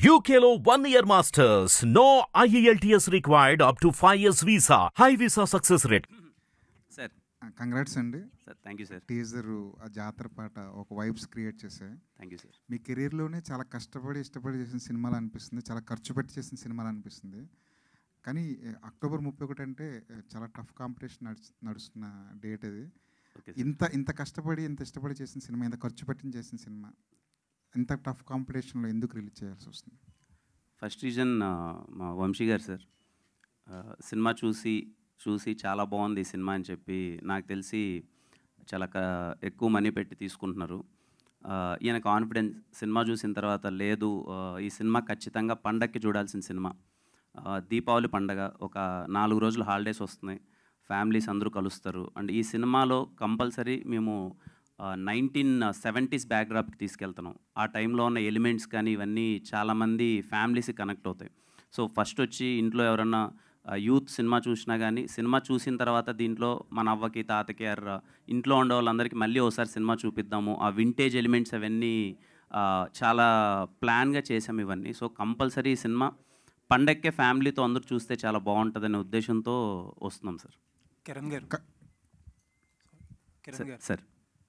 UKLO one year masters. No IELTS required up to 5 years visa. High visa success rate. Sir congrats అండి sir thank you sir teaser ఆ జాతర పాట ఒక vibes create చేశాయి thank you sir మీ కెరీర్లోనే చాలా కష్టపడి ఇష్టపడి చేసిన సినిమాలు అనిపిస్తుంది చాలా ఖర్చు పెట్టి చేసిన సినిమాలు అనిపిస్తుంది కానీ ఏ, అక్టోబర్ ముప్పై ఒకటి అంటే ఏ, చాలా టఫ్ కాంపిటీషన్ నడుచు నడుస్తున్న డేట్ అది ఓకే సార్ ఇంత ఇంత కష్టపడి ఇంత ఇష్టపడి చేసిన సినిమా ఇంత ఖర్చు పెట్టి చేసిన సినిమా ఇంత టఫ్ కాంపిటీషన్లో ఎందుకు రిలీజ్ చేయాల్సి వస్తుంది ఫస్ట్ రీజన్ మా వంశీ గారు సార్ ఆ, సినిమా చూసి చూసి చాలా బాగుంది ఈ సినిమా అని చెప్పి నాకు తెలిసి చాలా క- ఎక్కువ మనీ పెట్టి తీసుకుంటున్నారు ఆ, ఈయన కాన్ఫిడెన్స్ సినిమా చూసిన తర్వాత లేదు ఆ, ఈ సినిమా ఖచ్చితంగా పండక్కి చూడాల్సిన సినిమా ఆ, దీపావళి పండగ ఒక నాలుగు రోజులు హాలిడేస్ వస్తున్నాయి ఫ్యామిలీస్ అందరూ కలుస్తారు అండ్ ఈ సినిమాలో కంపల్సరీ మేము నైన్టీన్ సెవెంటీస్ బ్యాక్డ్రాప్కి తీసుకెళ్తున్నాం ఆ టైంలో ఉన్న ఎలిమెంట్స్ కానీ ఇవన్నీ చాలామంది ఫ్యామిలీస్కి కనెక్ట్ అవుతాయి సో ఫస్ట్ వచ్చి ఇంట్లో ఎవరన్నా యూత్ సినిమా చూసినా కానీ సినిమా చూసిన తర్వాత దీంట్లో మన అవ్వకి తాతకి ఆర్ ఇంట్లో ఉండే వాళ్ళందరికీ మళ్ళీ ఒకసారి సినిమా చూపిద్దాము ఆ వింటేజ్ ఎలిమెంట్స్ అవన్నీ ఆ, చాలా ప్లాన్గా చేసాం ఇవన్నీ సో కంపల్సరీ ఈ సినిమా పండక్కే ఫ్యామిలీతో అందరూ చూస్తే చాలా బాగుంటుందనే ఉద్దేశంతో వస్తున్నాం సార్ కిరణ్ గారు క- కిరణ్ సార్ గారు సార్